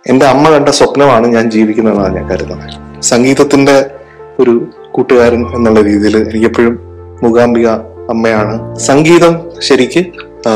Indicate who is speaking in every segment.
Speaker 1: എന്റെ അമ്മ കണ്ട സ്വപ്നമാണ് ഞാൻ ജീവിക്കുന്നതെന്നാണ് ഞാൻ കരുതുന്നത് സംഗീതത്തിന്റെ ഒരു കൂട്ടുകാരൻ എന്നുള്ള രീതിയിൽ എനിക്കെപ്പോഴും മൂകാംബിക അമ്മയാണ് സംഗീതം ശരിക്ക് ആ,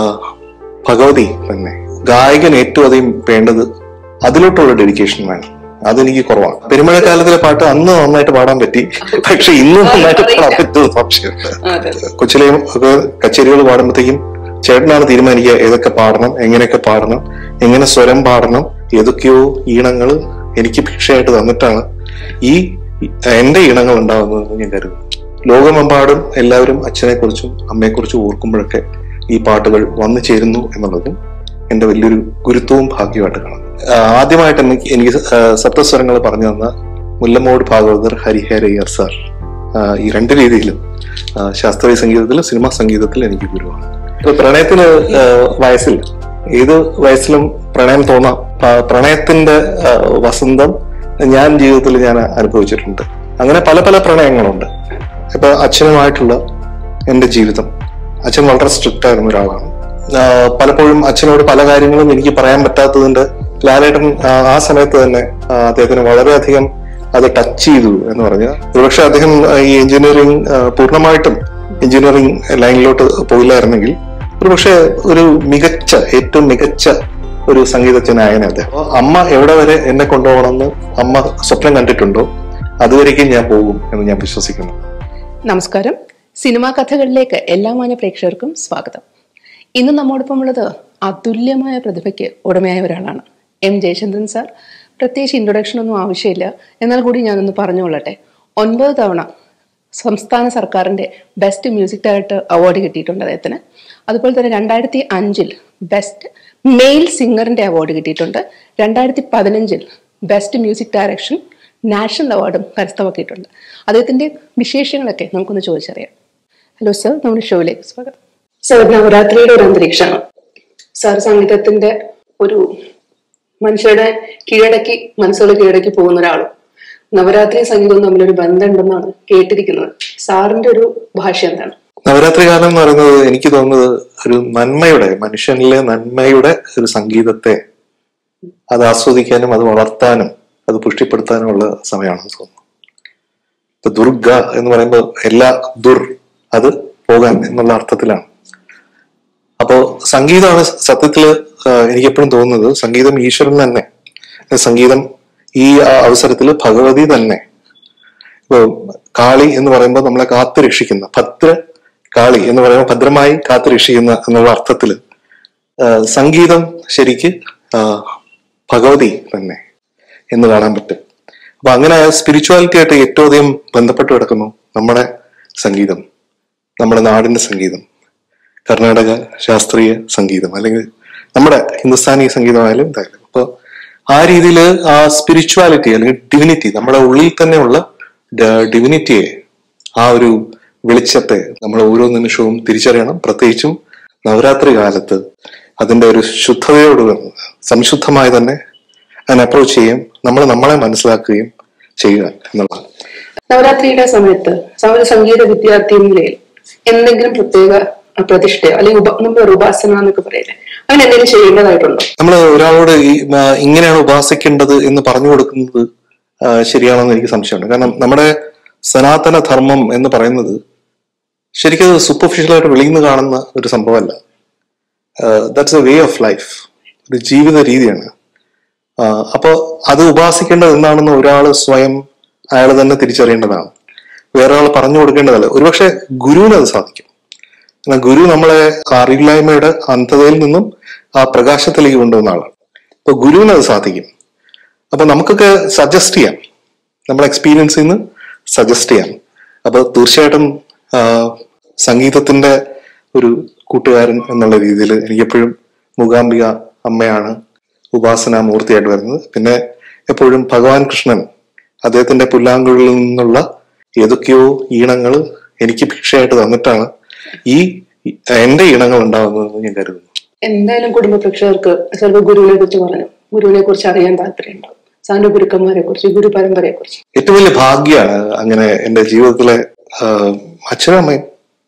Speaker 1: ഭഗവതി തന്നെ ഗായകൻ ഏറ്റവും അധികം വേണ്ടത് അതിലോട്ടുള്ള ഡെഡിക്കേഷൻ വേണം അതെനിക്ക് കുറവാണ് പെരുമഴക്കാലത്തിലെ പാട്ട് അന്ന് നന്നായിട്ട് പാടാൻ പറ്റി പക്ഷെ ഇന്ന് നന്നായിട്ട് പാടാൻ പറ്റുമെന്ന് സംശയമുണ്ട്
Speaker 2: അതെ
Speaker 1: കൊച്ചിലെയും ഒക്കെ കച്ചേരികൾ പാടുമ്പോഴത്തേക്കും ചേട്ടനാണ് തീരുമാനിക്കുക ഏതൊക്കെ പാടണം എങ്ങനെയൊക്കെ പാടണം എങ്ങനെ സ്വരം പാടണം ഏതൊക്കെയോ ഈണങ്ങൾ എനിക്ക് ഭിക്ഷയായിട്ട് തന്നിട്ടാണ് ഈ എന്റെ ഈണങ്ങൾ ഉണ്ടാകുന്നതെന്ന് ഞാൻ കരുതുന്നു ലോകമെമ്പാടും എല്ലാവരും അച്ഛനെ കുറിച്ചും അമ്മയെക്കുറിച്ചും ഓർക്കുമ്പോഴൊക്കെ ഈ പാട്ടുകൾ വന്നു ചേരുന്നു എന്നുള്ളതും എന്റെ വലിയൊരു ഗുരുത്വവും ഭാഗ്യമായിട്ട് കാണുന്നു ആ, ആദ്യമായിട്ട് എനിക്ക് എനിക്ക് സ- ആ, സപ്തസ്വരങ്ങൾ പറഞ്ഞു തന്ന മുല്ലമോട് ഭാഗവതർ ഹരിഹരയ്യർ സാർ ആ, ഈ രണ്ട് രീതിയിലും ആ, ശാസ്ത്രീയ സംഗീതത്തിലും സിനിമാ സംഗീതത്തിലും എനിക്ക് ഗുരുവാണ് ഇപ്പൊ പ്രണയത്തിന് ആ, വയസ്സില്ല ഏത് വയസ്സിലും പ്രണയം തോന്നാം പ- പ്രണയത്തിന്റെ ആ, വസന്തം ഞാൻ ജീവിതത്തിൽ ഞാൻ അനുഭവിച്ചിട്ടുണ്ട് അങ്ങനെ പല പല പ്രണയങ്ങളുണ്ട് ഇപ്പൊ അച്ഛനുമായിട്ടുള്ള എന്റെ ജീവിതം അച്ഛൻ വളരെ സ്ട്രിക്റ്റ് ആയിരുന്ന ഒരാളാണ് ആ, പലപ്പോഴും അച്ഛനോട് പല കാര്യങ്ങളും എനിക്ക് പറയാൻ പറ്റാത്തതിന്റെ ലാലേട്ടൻ ആ, ആ സമയത്ത് തന്നെ ആ, അദ്ദേഹത്തിന് വളരെയധികം അത് ടച്ച് ചെയ്തു എന്ന് പറഞ്ഞാൽ ഒരുപക്ഷെ അദ്ദേഹം ആ, ഈ എഞ്ചിനീയറിംഗ് ആ, പൂർണ്ണമായിട്ടും എഞ്ചിനീയറിംഗ് ലൈനിലോട്ട് പോയില്ലായിരുന്നെങ്കിൽ ഒരുപക്ഷെ ഒരു മികച്ച ഏറ്റവും മികച്ച ഒരു സംഗീതജ്ഞനായനെ അദ്ദേഹം അപ്പൊ അമ്മ എവിടെ വരെ എന്നെ കൊണ്ടുപോകണമെന്ന് അമ്മ സ്വപ്നം കണ്ടിട്ടുണ്ടോ അതുവരേക്കും ഞാൻ പോകും എന്ന് ഞാൻ വിശ്വസിക്കുന്നു
Speaker 2: നമസ്കാരം സിനിമാ കഥകളിലേക്ക് എല്ലാ മാന്യ പ്രേക്ഷകർക്കും സ്വാഗതം ഇന്ന് നമ്മോടൊപ്പം ഉള്ളത് അതുല്യമായ പ്രതിഭയ്ക്ക് ഉടമയായ ഒരാളാണ് എം ജയചന്ദ്രൻ സാർ പ്രത്യേകിച്ച് ഇൻട്രൊഡക്ഷൻ ഒന്നും ആവശ്യമില്ല എന്നാൽ കൂടി ഞാനൊന്ന് പറഞ്ഞുകൊള്ളട്ടെ ഒൻപത് തവണ സംസ്ഥാന സർക്കാരിന്റെ ബെസ്റ്റ് മ്യൂസിക് ഡയറക്ടർ അവാർഡ് കിട്ടിയിട്ടുണ്ട് അദ്ദേഹത്തിന് അതുപോലെ തന്നെ രണ്ടായിരത്തി അഞ്ചിൽ ബെസ്റ്റ് മെയിൽ സിംഗറിന്റെ അവാർഡ് കിട്ടിയിട്ടുണ്ട് രണ്ടായിരത്തി പതിനഞ്ചിൽ ബെസ്റ്റ് മ്യൂസിക് ഡയറക്ഷൻ നാഷണൽ അവാർഡും കരസ്ഥമാക്കിയിട്ടുണ്ട് അദ്ദേഹത്തിന്റെ വിശേഷങ്ങളൊക്കെ നമുക്കൊന്ന് ചോദിച്ചറിയാം ഹലോ സർ നമ്മുടെ ഷോയിലേക്ക് സ്വാഗതം സർ നവരാത്രിയുടെ ഒരു അന്തരീക്ഷമാണ് സാർ സംഗീതത്തിന്റെ ഒരു മനുഷ്യരുടെ കീഴടക്കി മനസ്സുകൾ കീഴടക്കി പോകുന്ന ഒരാളും നവരാത്രി സംഗീതവും തമ്മിലൊരു ബന്ധമുണ്ടെന്നാണ് കേട്ടിരിക്കുന്നത് സാറിന്റെ ഒരു ഭാഷ എന്താണ്
Speaker 1: നവരാത്രി കാലം എന്ന് പറയുന്നത് എനിക്ക് തോന്നുന്നത് ഒരു നന്മയുടെ മനുഷ്യനിലെ നന്മയുടെ ഒരു സംഗീതത്തെ അത് ആസ്വദിക്കാനും അത് വളർത്താനും അത് പുഷ്ടിപ്പെടുത്താനുമുള്ള സമയമാണെന്ന് തോന്നുന്നു ഇപ്പൊ ദുർഗ എന്ന് പറയുമ്പോൾ എല്ലാ ദുർ അത് പോകാൻ എന്നുള്ള അർത്ഥത്തിലാണ് അപ്പോ സംഗീതമാണ് സത്യത്തില് ആഹ് എനിക്ക് എപ്പോഴും തോന്നുന്നത് സംഗീതം ഈശ്വരൻ തന്നെ സംഗീതം ഈ അവസരത്തിൽ ഭഗവതി തന്നെ ഇപ്പൊ കാളി എന്ന് പറയുമ്പോൾ നമ്മളെ കാത്തു രക്ഷിക്കുന്ന ഭദ്ര കാളി എന്ന് പറയുമ്പോൾ ഭദ്രമായി കാത്തു രക്ഷിക്കുന്ന എന്നുള്ള അർത്ഥത്തില് ആഹ് സംഗീതം ശരിക്ക് ആഹ് ഭഗവതി തന്നെ എന്ന് കാണാൻ പറ്റും അപ്പൊ അങ്ങനെ സ്പിരിച്വാലിറ്റി ആയിട്ട് ഏറ്റവും അധികം ബന്ധപ്പെട്ട് കിടക്കുന്നു നമ്മുടെ സംഗീതം നമ്മുടെ നാടിന്റെ സംഗീതം കർണാടക ശാസ്ത്രീയ സംഗീതം അല്ലെങ്കിൽ നമ്മുടെ ഹിന്ദുസ്ഥാനി സംഗീതമായാലും എന്തായാലും അപ്പൊ ആ രീതിയിൽ ആ സ്പിരിച്വാലിറ്റി അല്ലെങ്കിൽ ഡിവിനിറ്റി നമ്മുടെ ഉള്ളിൽ തന്നെയുള്ള ഡിവിനിറ്റിയെ ആ ഒരു വെളിച്ചത്തെ നമ്മൾ ഓരോ നിമിഷവും തിരിച്ചറിയണം പ്രത്യേകിച്ചും നവരാത്രി കാലത്ത് അതിന്റെ ഒരു ശുദ്ധതയോട് സംശുദ്ധമായി തന്നെ അതിനെ അപ്രോച്ച് ചെയ്യും നമ്മൾ നമ്മളെ മനസ്സിലാക്കുകയും ചെയ്യുക എന്നുള്ളതാണ്
Speaker 2: നവരാത്രിയുടെ സമയത്ത് ഒരു സംഗീത വിദ്യാർത്ഥി എന്ന നിലയിൽ എന്തെങ്കിലും പ്രത്യേക പ്രതിഷ്ഠയോ അല്ലെങ്കിൽ ഉപ നമ്മൾ ഒരു ഉപാസന എന്നൊക്കെ പറയില്ലേ അങ്ങനെ എന്തെങ്കിലും ചെയ്യേണ്ടതായിട്ടുണ്ടോ
Speaker 1: നമ്മൾ ഒരാളോട് ഈ ആ, ഇങ്ങനെയാണ് ഉപാസിക്കേണ്ടത് എന്ന് പറഞ്ഞു കൊടുക്കുന്നത് ആ, ശരിയാണോ എന്ന് എനിക്ക് സംശയമുണ്ട് കാരണം നമ്മുടെ സനാതന ധർമ്മം എന്ന് പറയുന്നത് ശരിക്കും അത് സൂപ്പർഫിഷ്യലായിട്ട് വെളിയിൽ നിന്ന് കാണുന്ന ഒരു സംഭവമല്ല that's a way of life ഒരു ജീവിത രീതിയാണ് അപ്പോൾ അത് ഉപാസിക്കേണ്ടത് എന്താണെന്ന് ഒരാൾ സ്വയം അയാൾ തന്നെ തിരിച്ചറിയേണ്ടതാണ് വേറെ ആൾ പറഞ്ഞു കൊടുക്കേണ്ടതല്ല ഒരുപക്ഷെ ഗുരുവിന് അത് സാധിക്കും എന്നാൽ ഗുരു നമ്മളെ അറിവില്ലായ്മയുടെ അന്ധതയിൽ നിന്നും ആ പ്രകാശത്തിലേക്ക് കൊണ്ടുവന്ന ആളാണ് അപ്പൊ ഗുരുവിന് അത് സാധിക്കും അപ്പൊ നമുക്കൊക്കെ സജസ്റ്റ് ചെയ്യാം നമ്മുടെ എക്സ്പീരിയൻസിൽ നിന്ന് സജസ്റ്റ് ചെയ്യാം അപ്പൊ തീർച്ചയായിട്ടും ആ, സംഗീതത്തിന്റെ ഒരു കൂട്ടുകാരൻ എന്നുള്ള രീതിയിൽ എനിക്കെപ്പോഴും മൂകാംബിക അമ്മയാണ് ഉപാസന മൂർത്തിയായിട്ട് വരുന്നത് പിന്നെ എപ്പോഴും ഭഗവാൻ കൃഷ്ണൻ അദ്ദേഹത്തിന്റെ പുല്ലാങ്കുഴലിൽ നിന്നുള്ള ഏതൊക്കെയോ ഈണങ്ങൾ എനിക്ക് ഭിക്ഷയായിട്ട് തന്നിട്ടാണ് ഈ എന്റെ ഈണങ്ങൾ ഉണ്ടാകുന്നതെന്ന് ഞാൻ കരുതുന്നു
Speaker 2: എന്തായാലും കുടുംബ പ്രേക്ഷകർക്ക് ചിലപ്പോൾ ഗുരുവിനെ കുറിച്ച് പറഞ്ഞു ഗുരുവിനെ കുറിച്ച് അറിയാൻ താല്പര്യമുണ്ടാവും സാറിന്റെ ഗുരുക്കന്മാരെ കുറിച്ച് ഗുരു പരമ്പരയെ കുറിച്ച്
Speaker 1: ഏറ്റവും വലിയ ഭാഗ്യമാണ് അങ്ങനെ എന്റെ ജീവിതത്തിലെ ആ, അച്ഛനും അമ്മയും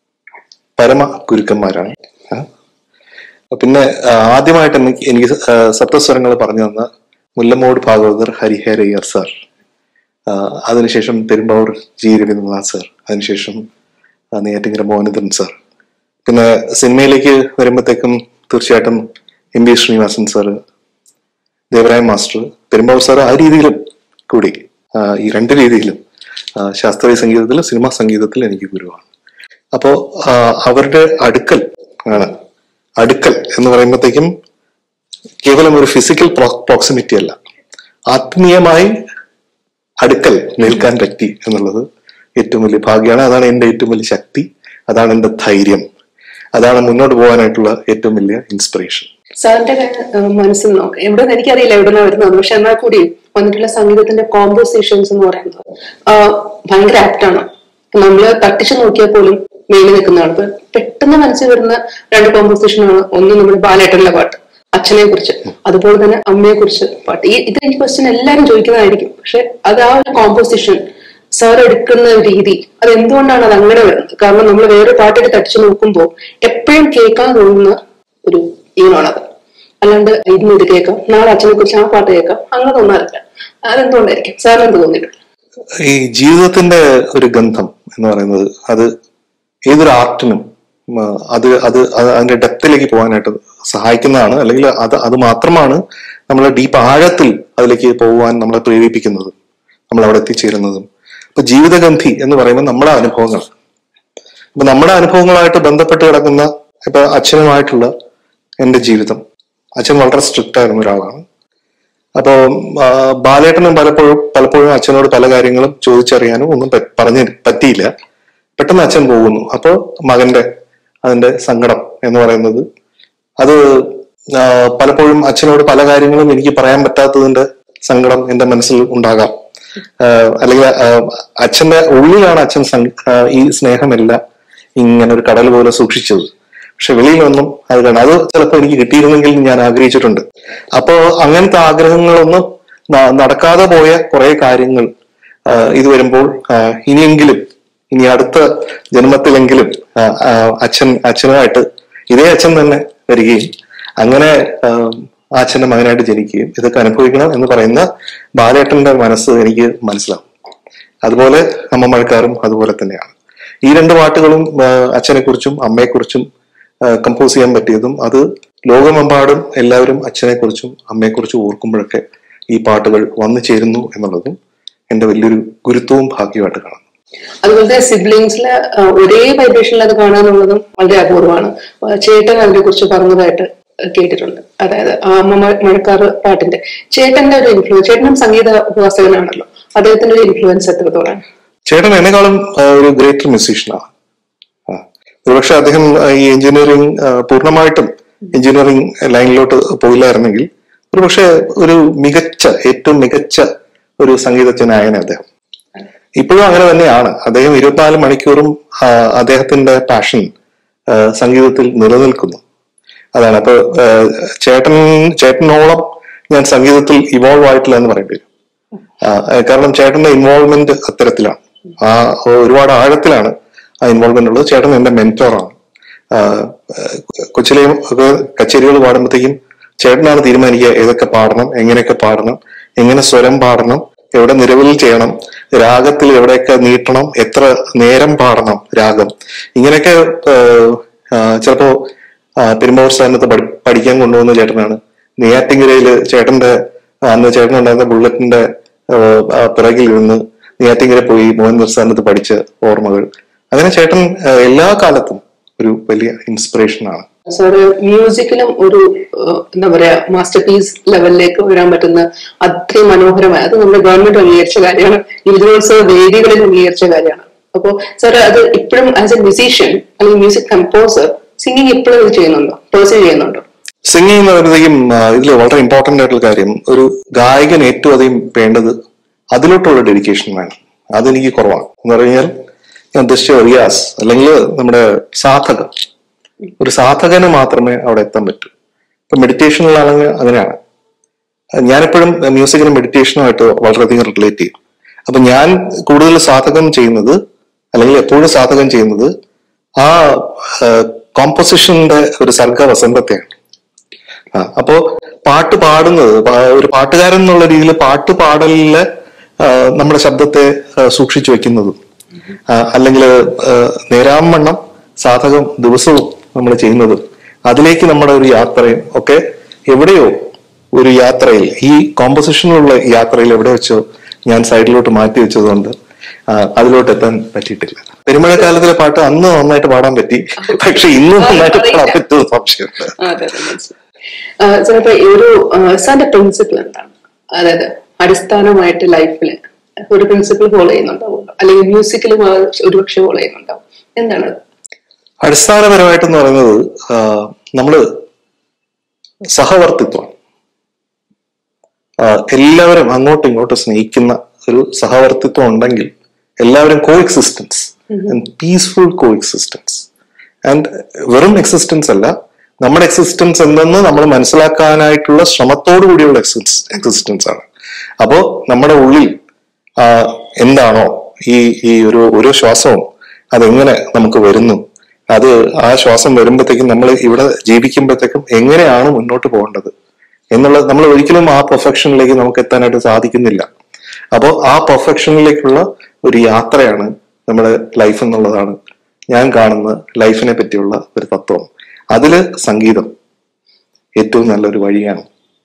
Speaker 1: പരമ ഗുരുക്കന്മാരാണ് ആ. പിന്നെ ആ, ആദ്യമായിട്ട് എനിക്ക് എനിക്ക് ആ, സപ്തസ്വരങ്ങൾ പറഞ്ഞു തന്ന മുല്ലമോട് ഭാഗവതർ ഹരിഹരയ്യർ സാർ ആഹ് അതിനുശേഷം പെരുമ്പാവൂർ ജി രവീന്ദ്രനാഥ് സാർ അതിനുശേഷം ആഹ് നെയ്യാറ്റിങ്കര മോഹനദൻ സാർ പിന്നെ സിനിമയിലേക്ക് വരുമ്പോഴത്തേക്കും തീർച്ചയായിട്ടും M B Srinivasan sir Devaraya master Perumbavoor sir ആ രീതിയിലും കൂടി ആഹ് ഈ രണ്ട് രീതിയിലും ആഹ് ശാസ്ത്രീയ സംഗീതത്തിൽ സിനിമാ സംഗീതത്തിൽ എനിക്ക് ഗുരുവാണ് അപ്പോ ആഹ് അവരുടെ അടുക്കൽ ആണ് അടുക്കൽ എന്ന് പറയുമ്പോഴത്തേക്കും കേവലം ഒരു ഫിസിക്കൽ പ്രോക്സിമിറ്റി അല്ല ആത്മീയമായി അടുക്കൽ നിൽക്കാൻ പറ്റി എന്നുള്ളത് ഏറ്റവും വലിയ ഭാഗ്യമാണ് അതാണ് എന്റെ ഏറ്റവും വലിയ ശക്തി അതാണ് എന്റെ ധൈര്യം അതാണ് മുന്നോട്ട് പോകാനായിട്ടുള്ള ഏറ്റവും വലിയ ഇൻസ്പിറേഷൻ
Speaker 2: സാറിന്റെ ഏഹ്, മനസ്സിൽ നോക്കാം എവിടെ നിന്ന് എനിക്കറിയില്ല എവിടെ നിന്നാണ് വരുന്നത് പക്ഷെ എന്നാൽ കൂടി വന്നിട്ടുള്ള സംഗീതത്തിന്റെ കോമ്പോസിഷൻസ് എന്ന് പറയുന്നത് ആഹ്, ഭയങ്കര ആപ്റ്റാണ് നമ്മള് തട്ടിച്ചു നോക്കിയാൽ പോലും മേലിൽ നിൽക്കുന്നതാണ് ഇപ്പൊ പെട്ടെന്ന് മനസ്സിൽ വരുന്ന രണ്ട് കോമ്പോസിഷനാണ് ഒന്ന് നമ്മുടെ ബാലേട്ടനിലെ പാട്ട് അച്ഛനെ കുറിച്ച് അതുപോലെ തന്നെ അമ്മയെ കുറിച്ച് പാട്ട് ഈ ഇത് എനിക്ക് ക്വസ്റ്റ്യൻ എല്ലാവരും ചോദിക്കുന്നതായിരിക്കും പക്ഷെ അത് ആ ഒരു കോമ്പോസിഷൻ സാർ എടുക്കുന്ന രീതി അത് എന്തുകൊണ്ടാണ് അത് അങ്ങനെ വരുന്നത് കാരണം നമ്മൾ വേറെ പാട്ടൊക്കെ തട്ടിച്ചു നോക്കുമ്പോൾ എപ്പോഴും കേൾക്കാൻ തോന്നുന്ന ഒരു ഈണാണത് അല്ലാണ്ട് ഇന്ന് ഇത് കേൾക്കാം നാളെ അച്ഛനെ കുറിച്ച് ആ പാട്ട് കേൾക്കാം അങ്ങനെ തോന്നാറില്ല അതെന്തുകൊണ്ടായിരിക്കും സാറിന് എന്ത് തോന്നിയിട്ടുണ്ട്
Speaker 1: ഈ ജീവിതത്തിന്റെ ഒരു ഗന്ധം എന്ന് പറയുന്നത് അത് ഏതൊരു ആർട്ടിനും ഉം, അത് അത് അത് അതിന്റെ ഡെപ്തിലേക്ക് പോകാനായിട്ട് സഹായിക്കുന്നതാണ് അല്ലെങ്കിൽ അത് അത് മാത്രമാണ് നമ്മളെ ഡീപ്പ് ആഴത്തിൽ അതിലേക്ക് പോകുവാൻ നമ്മളെ പ്രേരിപ്പിക്കുന്നത് നമ്മൾ അവിടെ എത്തിച്ചേരുന്നതും ഇപ്പൊ ജീവിതഗന്ധി എന്ന് പറയുമ്പോൾ നമ്മുടെ അനുഭവങ്ങൾ ഇപ്പൊ നമ്മുടെ അനുഭവങ്ങളായിട്ട് ബന്ധപ്പെട്ട് കിടക്കുന്ന ഇപ്പൊ അച്ഛനുമായിട്ടുള്ള എന്റെ ജീവിതം അച്ഛൻ വളരെ സ്ട്രിക്റ്റ് ആയിരുന്ന ഒരാളാണ് അപ്പോ ആ, ബാലേട്ടനും പലപ്പോഴും പലപ്പോഴും അച്ഛനോട് പല കാര്യങ്ങളും ചോദിച്ചറിയാനും ഒന്നും പ- പറഞ്ഞ് പറ്റിയില്ല പെട്ടെന്ന് അച്ഛൻ പോകുന്നു അപ്പോ മകന്റെ അതിന്റെ സങ്കടം എന്ന് പറയുന്നത് അത് ആ, പലപ്പോഴും അച്ഛനോട് പല കാര്യങ്ങളും എനിക്ക് പറയാൻ പറ്റാത്തതിന്റെ സങ്കടം എന്റെ മനസ്സിൽ ഉണ്ടാകാം ആ, അല്ലെങ്കിൽ ആ, അച്ഛന്റെ ഉള്ളിലാണ് അച്ഛൻ സം- ആ, ഈ സ്നേഹമെല്ലാം ഇങ്ങനെ ഒരു കടൽ പോലെ സൂക്ഷിച്ചത് പക്ഷെ വെളിയിലൊന്നും അത് കാണാം അത് ചിലപ്പോൾ എനിക്ക് കിട്ടിയിരുന്നെങ്കിൽ ഞാൻ ആഗ്രഹിച്ചിട്ടുണ്ട് അപ്പോ അങ്ങനത്തെ ആഗ്രഹങ്ങളൊന്നും ന- നടക്കാതെ പോയ കുറെ കാര്യങ്ങൾ ആ, ഇത് വരുമ്പോൾ ആ, ഇനിയെങ്കിലും ഇനി അടുത്ത ജന്മത്തിലെങ്കിലും ആ, ആ, അച്ഛൻ അച്ഛനുമായിട്ട് ഇതേ അച്ഛൻ തന്നെ വരികയും അങ്ങനെ ആ, ആ അച്ഛന്റെ മകനായിട്ട് ജനിക്കുകയും ഇതൊക്കെ അനുഭവിക്കണം എന്ന് പറയുന്ന ബാലേട്ടന്റെ മനസ്സ് എനിക്ക് മനസ്സിലാവും അതുപോലെ അമ്മ മഴക്കാറും അതുപോലെ തന്നെയാണ് ഈ രണ്ട് പാട്ടുകളും അച്ഛനെ കുറിച്ചും അമ്മയെക്കുറിച്ചും കമ്പോസ് ചെയ്യാൻ പറ്റിയതും അത് ലോകമെമ്പാടും എല്ലാവരും അച്ഛനെ കുറിച്ചും അമ്മയെക്കുറിച്ചും ഓർക്കുമ്പോഴൊക്കെ ഈ പാട്ടുകൾ വന്നു ചേരുന്നു എന്നുള്ളതും എന്റെ വലിയൊരു ഗുരുത്വവും ഭാഗ്യമായിട്ട് കാണുന്നു
Speaker 2: അതുപോലത്തെ സിബ്ലിങ്സിലെ ഒരേ വൈബ്രേഷനിൽ അത് കാണാനുള്ളതും വളരെ അപൂർവമാണ് ആ, ചേട്ടൻ അതിനെ കുറിച്ച് പറഞ്ഞതായിട്ട് കേട്ടിട്ടുണ്ട് അതായത് ആ അമ്മ മ- മഴക്കാറ് പാട്ടിന്റെ ചേട്ടന്റെ ഒരു ഇൻഫ്ലുവൻസ് ചേട്ടനും സംഗീത ഉപാസകനാണല്ലോ അദ്ദേഹത്തിന്റെ ഒരു ഇൻഫ്ലുവൻസ് എത്രത്തോളാണ്
Speaker 1: ചേട്ടൻ എന്നെക്കാളും ആ, ഒരു ഗ്രേറ്റർ മ്യൂസീഷ്യനാണ് ആ. ഒരുപക്ഷെ അദ്ദേഹം ആ, ഈ എഞ്ചിനീയറിംഗ് പൂർണ്ണമായിട്ടും എഞ്ചിനീയറിംഗ് ലൈനിലോട്ട് പോയില്ലായിരുന്നെങ്കിൽ ഒരുപക്ഷെ ഒരു മികച്ച ഏറ്റവും മികച്ച ഒരു സംഗീതജ്ഞനായനെ അദ്ദേഹം ഇപ്പോഴും അങ്ങനെ തന്നെയാണ് അദ്ദേഹം ഇരുപത്തിനാല് മണിക്കൂറും ആ, അദ്ദേഹത്തിന്റെ പാഷൻ സംഗീതത്തിൽ നിലനിൽക്കുന്നു അതാണ് അപ്പൊ ആ, ചേട്ടൻ ചേട്ടനോളം ഞാൻ സംഗീതത്തിൽ ഇവോൾവ് ആയിട്ടില്ല എന്ന് പറയേണ്ടി വരും ആ, കാരണം ചേട്ടന്റെ ഇൻവോൾവ്മെന്റ് അത്തരത്തിലാണ് ആ ഒരുപാട് ആഴത്തിലാണ് ആ ഇൻവോൾവ്മെന്റ് ഉള്ളത് ചേട്ടൻ എന്റെ മെന്റോറാണ് കൊച്ചിലെ ഒക്കെ കച്ചേരികൾ പാടുമ്പോഴത്തേക്കും ചേട്ടനാണ് തീരുമാനിക്കുക ഏതൊക്കെ പാടണം എങ്ങനെയൊക്കെ പാടണം എങ്ങനെ സ്വരം പാടണം എവിടെ നിലവിൽ ചെയ്യണം രാഗത്തിൽ എവിടെയൊക്കെ നീട്ടണം എത്ര നേരം പാടണം രാഗം ഇങ്ങനെയൊക്കെ ആ, ചിലപ്പോ ആ, പെരുമ്പാവൂർ സ്ഥാനത്ത് പഠി പഠിക്കാൻ കൊണ്ടുപോകുന്ന ചേട്ടനാണ് നെയ്യാറ്റിങ്കരയില് ചേട്ടന്റെ അന്ന് ചേട്ടനുണ്ടായിരുന്ന ബുള്ളറ്റിന്റെ ആ, ആ, പിറകിൽ ഇരുന്ന് നെയ്യാറ്റിങ്കര പോയി മോഹൻ സ്ഥാനത്ത് പഠിച്ച ഓർമ്മകൾ അങ്ങനെ ചേട്ടൻ ആ, എല്ലാ കാലത്തും ഒരു വലിയ ഇൻസ്പിറേഷൻ ആണ്
Speaker 2: സാറ് മ്യൂസിക്കിലും ഒരു ഏഹ്, എന്താ പറയാ മാസ്റ്റർ പീസ് ലെവലിലേക്ക് വരാൻ പറ്റുന്ന അത്രയും മനോഹരമായ അത് നമ്മുടെ ഗവൺമെന്റ് അംഗീകരിച്ച കാര്യമാണ് യുവജനോത്സവ വേദികളിൽ അംഗീകരിച്ച കാര്യമാണ് അപ്പോ സാർ അത് ഇപ്പോഴും ആസ് എ മ്യൂസീഷ്യൻ അല്ലെങ്കിൽ മ്യൂസിക് കമ്പോസർ സിംഗിങ് ഇപ്പോഴും ഇത് ചെയ്യുന്നുണ്ടോ പേഴ്സൺ ചെയ്യുന്നുണ്ടോ
Speaker 1: സിംഗിങ് എന്ന് പറയുമ്പോഴത്തേക്കും ഇതിൽ വളരെ ഇമ്പോർട്ടന്റ് ആയിട്ടുള്ള കാര്യം ഒരു ഗായകൻ ഏറ്റവും അധികം വേണ്ടത് അതിലോട്ടുള്ള ഡെഡിക്കേഷൻ വേണം അതെനിക്ക് കുറവാണ് എന്ന് പറഞ്ഞാൽ ഞാൻ ഉദ്ദേശിച്ച റിയാസ് അല്ലെങ്കിൽ നമ്മുടെ സാധകം ഒരു സാധകന് മാത്രമേ അവിടെ എത്താൻ പറ്റൂ ഇപ്പൊ മെഡിറ്റേഷനിലാണെങ്കിൽ അങ്ങനെയാണ് ഞാനെപ്പോഴും മ്യൂസിക്കിനും മെഡിറ്റേഷനുമായിട്ട് വളരെയധികം റിലേറ്റ് ചെയ്യും അപ്പൊ ഞാൻ കൂടുതൽ സാധകം ചെയ്യുന്നത് അല്ലെങ്കിൽ എപ്പോഴും സാധകം ചെയ്യുന്നത് ആ കോമ്പോസിഷന്റെ ഒരു സർഗ വസന്തത്തെയാണ് ആ, അപ്പോ പാട്ട് പാടുന്നത് പാ- ഒരു പാട്ടുകാരൻ എന്നുള്ള രീതിയിൽ പാട്ട് പാടലില് ആ, നമ്മുടെ ശബ്ദത്തെ ആ, സൂക്ഷിച്ചു വെക്കുന്നതും അല്ലെങ്കിൽ നേരാവണ്ണം സാധകം ദിവസവും നമ്മൾ ചെയ്യുന്നതും അതിലേക്ക് നമ്മുടെ ഒരു യാത്രയും ഒക്കെ എവിടെയോ ഒരു യാത്രയിൽ ഈ കോമ്പസിഷനിലുള്ള യാത്രയിൽ എവിടെ വെച്ചോ ഞാൻ സൈഡിലോട്ട് മാറ്റി വെച്ചതുകൊണ്ട് ആ, അതിലോട്ട് എത്താൻ പറ്റിയിട്ടില്ല പെരുമഴക്കാലത്തിലെ പാട്ട് അന്ന് നന്നായിട്ട് പാടാൻ പറ്റി പക്ഷെ ഇന്ന് നന്നായിട്ട് പാടാൻ പറ്റുമെന്ന് സംശയമുണ്ട്
Speaker 2: അതെ അതെ മനസ്സിലായി ചിലപ്പോ ഈ ഒരു സാറിന്റെ പ്രിൻസിപ്പിൾ എന്താണ് അതായത് അടിസ്ഥാനമായിട്ട് ലൈഫിൽ ഒരു പ്രിൻസിപ്പിൾ ഫോളോ ചെയ്യുന്നുണ്ടാവുമല്ലോ അല്ലെങ്കിൽ മ്യൂസിക്കിലും ഒരുപക്ഷെ ഫോളോ ചെയ്യുന്നുണ്ടാവും എന്താണ് അത്?
Speaker 1: അടിസ്ഥാനപരമായിട്ടെന്ന് പറയുന്നത് ആ, നമ്മള് സഹവർത്തിത്വം ആ, എല്ലാവരും അങ്ങോട്ടും ഇങ്ങോട്ടും സ്നേഹിക്കുന്ന ഒരു സഹവർത്തിത്വം ഉണ്ടെങ്കിൽ എല്ലാവരും co existence peaceful co existence and വെറും എക്സിസ്റ്റൻസ് അല്ല നമ്മുടെ എക്സിസ്റ്റൻസ് എന്തെന്ന് നമ്മൾ മനസ്സിലാക്കാനായിട്ടുള്ള ശ്രമത്തോടു കൂടിയുള്ള എക്സിസ്റ്റൻസ് ആണ് അപ്പോ നമ്മുടെ ഉള്ളിൽ ആ, എന്താണോ ഈ ഈ ഒരു ഓരോ ശ്വാസവും അതെങ്ങനെ നമുക്ക് വരുന്നു അത് ആ ശ്വാസം വരുമ്പോഴത്തേക്കും നമ്മൾ ഇവിടെ ജീവിക്കുമ്പോഴത്തേക്കും എങ്ങനെയാണ് മുന്നോട്ട് പോകേണ്ടത് എന്നുള്ളത് നമ്മൾ ഒരിക്കലും ആ പെർഫെക്ഷനിലേക്ക് നമുക്ക് എത്താനായിട്ട് സാധിക്കുന്നില്ല അപ്പോൾ ആ പെർഫെക്ഷനിലേക്കുള്ള ഒരു യാത്രയാണ് നമ്മുടെ ലൈഫ് എന്നുള്ളതാണ് ഞാൻ കാണുന്ന ലൈഫിനെ പറ്റിയുള്ള ഒരു തത്വം അതില് സംഗീതം ഏറ്റവും നല്ലൊരു വഴിയാണ്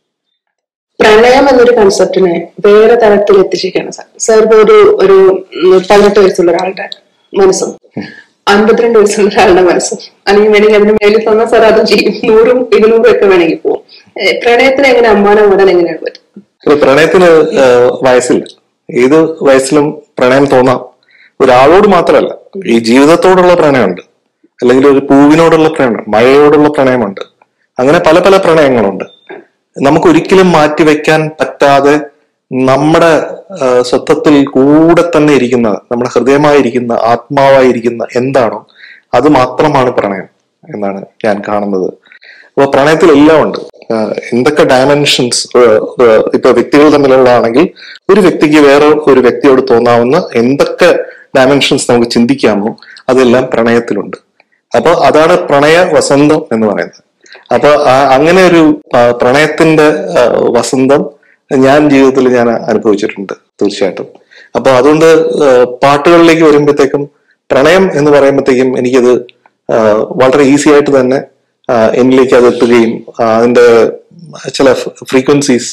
Speaker 2: പ്രണയം എന്നൊരു കൺസെപ്റ്റിനെ വേറെ തരത്തിൽ എത്തിച്ചിരിക്കുകയാണ് സാർ സാർ ഇപ്പൊ ഒരു ഒരു ഉം, പതിനെട്ട് വയസ്സുള്ള ഒരാളുടെ മനസ്സും അൻപത്തിരണ്ട് വയസ്സുള്ള ഒരാളുടെ മനസ്സും അല്ലെങ്കിൽ വേണമെങ്കിൽ അതിന് മേലിൽ തന്ന സാർ അതും ചെയ്യും നൂറും ഇരുന്നൂറും ഒക്കെ വേണമെങ്കിൽ പോകും ഏഹ്, പ്രണയത്തിന് എങ്ങനെ അമ്മാനം ഓടാൻ എങ്ങനെയാണ് പറ്റും
Speaker 1: ഇപ്പൊ പ്രണയത്തിന് ഏഹ്, വയസ്സില്ല ഏത് വയസ്സിലും പ്രണയം തോന്നാം ഒരാളോട് മാത്രമല്ല ഈ ജീവിതത്തോടുള്ള പ്രണയമുണ്ട് അല്ലെങ്കിൽ ഒരു പൂവിനോടുള്ള പ്രണയം മഴയോടുള്ള പ്രണയമുണ്ട് അങ്ങനെ പല പല പ്രണയങ്ങളുണ്ട് നമുക്ക് ഒരിക്കലും മാറ്റിവെക്കാൻ പറ്റാതെ നമ്മുടെ ആ, സ്വത്വത്തിൽ കൂടെ തന്നെ ഇരിക്കുന്ന നമ്മുടെ ഹൃദയമായിരിക്കുന്ന ആത്മാവായിരിക്കുന്ന എന്താണോ അത് മാത്രമാണ് പ്രണയം എന്നാണ് ഞാൻ കാണുന്നത് അപ്പൊ പ്രണയത്തിൽ എല്ലാം ഉണ്ട് ആ, എന്തൊക്കെ ഡയമെൻഷൻസ് ഇപ്പൊ വ്യക്തികൾ തമ്മിലുള്ളതാണെങ്കിൽ ഒരു വ്യക്തിക്ക് വേറെ ഒരു വ്യക്തിയോട് തോന്നാവുന്ന എന്തൊക്കെ ഡയമെൻഷൻസ് നമുക്ക് ചിന്തിക്കാമോ അതെല്ലാം പ്രണയത്തിലുണ്ട് അപ്പൊ അതാണ് പ്രണയ വസന്തം എന്ന് പറയുന്നത് അപ്പൊ ആ- അങ്ങനെ ഒരു ആ, പ്രണയത്തിന്റെ ആ, വസന്തം ഞാൻ ജീവിതത്തിൽ ഞാൻ അനുഭവിച്ചിട്ടുണ്ട് തീർച്ചയായിട്ടും അപ്പൊ അതുകൊണ്ട് ആ, പാട്ടുകളിലേക്ക് വരുമ്പോഴത്തേക്കും പ്രണയം എന്ന് പറയുമ്പോഴത്തേക്കും എനിക്കത് ആ, വളരെ ഈസി ആയിട്ട് തന്നെ ആ, എന്നിലേക്ക് അത് എത്തുകയും ആ, അതിന്റെ ചില ഫ്രീക്വൻസീസ്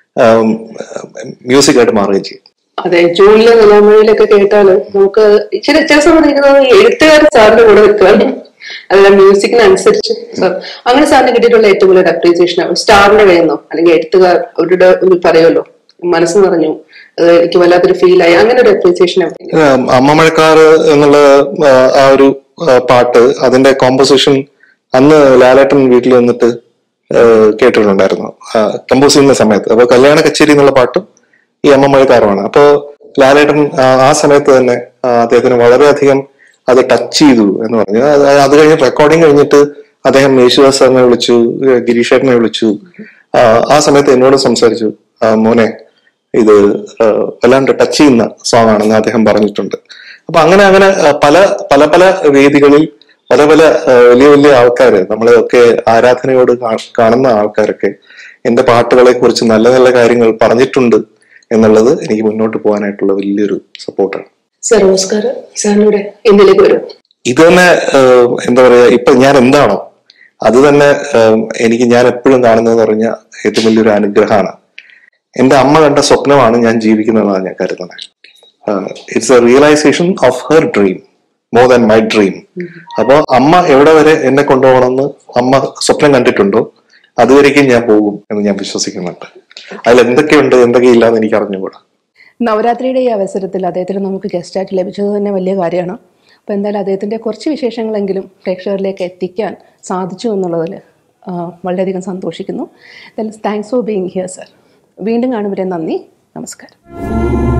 Speaker 1: മ്യൂസിക് ആയിട്ട് മാറുകയും ചെയ്യും
Speaker 2: അതെ ജൂണിലെ നിലാമഴയിലൊക്കെ കേട്ടാല് നമുക്ക് ചില ചില സമയത്ത് എനിക്ക് തോന്നുന്നു എഴുത്തുകാരൻ സാറിന്റെ കൂടെ നിൽക്കുകയാണ് അല്ല മ്യൂസിക്കിനനുസരിച്ച് സാർ അങ്ങനെ സാറിന് കിട്ടിയിട്ടുള്ള ഏറ്റവും വലിയ അപ്രീസിയേഷൻ ആവും സ്റ്റാറിന്റെ കയ്യുന്നോ അല്ലെങ്കിൽ എഴുത്തുകാർ അവരുടെ ഒരു പറയുമല്ലോ മനസ്സ് നിറഞ്ഞു അത് എനിക്ക് വല്ലാത്തൊരു ഫീൽ ആയി അങ്ങനെ ഒരു അപ്രീസിയേഷൻ ആവും
Speaker 1: ആം, അമ്മ മഴക്കാറ് എന്നുള്ള ആ, ആ ഒരു ആ, പാട്ട് അതിന്റെ കോമ്പോസിഷൻ അന്ന് ലാലേട്ടൻ വീട്ടിൽ വന്നിട്ട് ആ, കേട്ടിട്ടുണ്ടായിരുന്നു കമ്പോസ് ചെയ്യുന്ന സമയത്ത് അപ്പൊ കല്യാണ കച്ചേരി എന്നുള്ള പാട്ടും ഈ അമ്മ മഴക്കാറുമാണ് അപ്പോ ലാലേട്ടൻ ആ, ആ സമയത്ത് തന്നെ ആ, അദ്ദേഹത്തിന് വളരെയധികം അത് ടച്ച് ചെയ്തു എന്ന് പറഞ്ഞു അത് അത് കഴിഞ്ഞ് റെക്കോർഡിങ് കഴിഞ്ഞിട്ട് അദ്ദേഹം യേശുദാസ് സാറിനെ വിളിച്ചു ഗിരീഷേട്ടനെ വിളിച്ചു ആ, ആ സമയത്ത് എന്നോട് സംസാരിച്ചു ആ, മോനെ ഇത് ആ, വല്ലാണ്ട് ടച്ച് ചെയ്യുന്ന സോങ് ആണെന്ന് അദ്ദേഹം പറഞ്ഞിട്ടുണ്ട് അപ്പൊ അങ്ങനെ അങ്ങനെ ആ, പല പല പല വേദികളിൽ പല പല ആ, വലിയ വലിയ ആൾക്കാര് നമ്മളെയൊക്കെ ആരാധനയോട് കാ- കാണുന്ന ആൾക്കാരൊക്കെ എന്റെ പാട്ടുകളെ കുറിച്ച് നല്ല നല്ല കാര്യങ്ങൾ പറഞ്ഞിട്ടുണ്ട് എന്നുള്ളത് എനിക്ക് മുന്നോട്ട് പോകാനായിട്ടുള്ള വലിയൊരു സപ്പോർട്ടാണ്
Speaker 2: സാർ നമസ്കാരം സാറിനൂടെ എന്നിലേക്ക് വരും
Speaker 1: ഇത് തന്നെ ആഹ്, എന്താ പറയാ ഇപ്പൊ ഞാൻ എന്താണോ അത് തന്നെ ആഹ്, എനിക്ക് ഞാൻ എപ്പോഴും കാണുന്നത് പറഞ്ഞ ഏറ്റവും വലിയൊരു അനുഗ്രഹമാണ് എന്റെ അമ്മ കണ്ട സ്വപ്നമാണ് ഞാൻ ജീവിക്കുന്നതെന്നാണ് ഞാൻ കരുതുന്നത് it's a realisation of her dream more than my dream അപ്പൊ അമ്മ എവിടെ വരെ എന്നെ കൊണ്ടുപോകണമെന്ന് അമ്മ സ്വപ്നം കണ്ടിട്ടുണ്ടോ അതുവരേക്കും ഞാൻ പോകും എന്ന് ഞാൻ വിശ്വസിക്കുന്നുണ്ട് അതിൽ എന്തൊക്കെയുണ്ട് എന്തൊക്കെയില്ല എന്ന് എനിക്ക് അറിഞ്ഞുകൂടാ
Speaker 2: നവരാത്രിയുടെ ഈ അവസരത്തിൽ അദ്ദേഹത്തിന് നമുക്ക് ഗസ്റ്റായിട്ട് ലഭിച്ചത് തന്നെ വലിയ കാര്യമാണ് അപ്പോൾ എന്തായാലും അദ്ദേഹത്തിൻ്റെ കുറച്ച് വിശേഷങ്ങളെങ്കിലും പ്രേക്ഷകരിലേക്ക് എത്തിക്കാൻ സാധിച്ചു എന്നുള്ളതിൽ ആ, വളരെയധികം സന്തോഷിക്കുന്നു thanks for being here sir വീണ്ടും കാണും വരെ നന്ദി നമസ്കാരം